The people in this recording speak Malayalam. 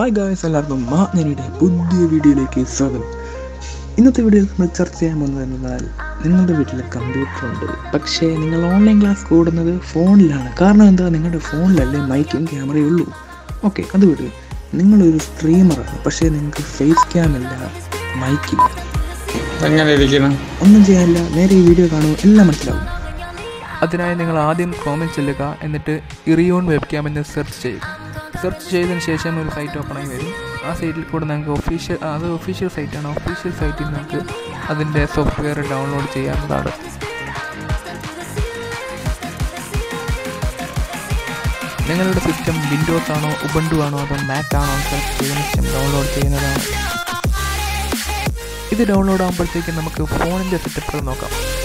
ഹായ് ഗായ്സ് എല്ലാവർക്കും മാഗ്നനിയുടെ പുതിയ വീഡിയോയിലേക്ക് സ്വാഗതം ഇന്നത്തെ വീഡിയോയിൽ നമ്മൾ ചർച്ച ചെയ്യാൻ പോകുന്നത് എന്നാൽ നിങ്ങളുടെ വീട്ടിൽ കമ്പ്യൂട്ടർ ഉണ്ട് പക്ഷേ നിങ്ങൾ ഓൺലൈൻ ക്ലാസ് കൂടുന്നത് ഫോണിലാണ് കാരണം എന്താ നിങ്ങളുടെ ഫോണിലല്ലേ മൈക്കും ക്യാമറയും ഉള്ളൂ ഓക്കെ അത് വിട് നിങ്ങളൊരു സ്ട്രീമറാണ് പക്ഷേ നിങ്ങൾക്ക് ഫേസ് ക്യാം ഇല്ല മൈക്കില്ല എങ്ങനെ ഇരിക്കണം ഒന്നും ചെയ്യാനില്ല നേരെ ഈ വീഡിയോ കാണുമോ എല്ലാം മനസ്സിലാവും അതിനായി നിങ്ങൾ ആദ്യം ക്രോമിൽ ചെല്ലുക എന്നിട്ട് ഇറിയോൺ വെബ് ക്യാം എന്ന് സെർച്ച് ചെയ്യുക സെർച്ച് ചെയ്തതിന് ശേഷം ഒരു സൈറ്റ് ഓപ്പൺ ആയി വരും ആ സൈറ്റിൽ കൂടെ നിങ്ങൾക്ക് ഒഫീഷ്യൽ അത് ഒഫീഷ്യൽ സൈറ്റാണ് ഒഫീഷ്യൽ സൈറ്റിൽ നിങ്ങൾക്ക് അതിൻ്റെ സോഫ്റ്റ്വെയർ ഡൗൺലോഡ് ചെയ്യാവുന്നതാണ് നിങ്ങളുടെ സിസ്റ്റം വിൻഡോസ് ആണോ ഉബണ്ടു ആണോ അതോ മാക് ആണോ സെർച്ച് ചെയ്തതിന് ശേഷം ഡൗൺലോഡ് ചെയ്യുന്നതാണ് ഇത് ഡൗൺലോഡ് ആകുമ്പോഴത്തേക്കും നമുക്ക് ഫോണിൻ്റെ സെറ്റപ്പുകൾ നോക്കാം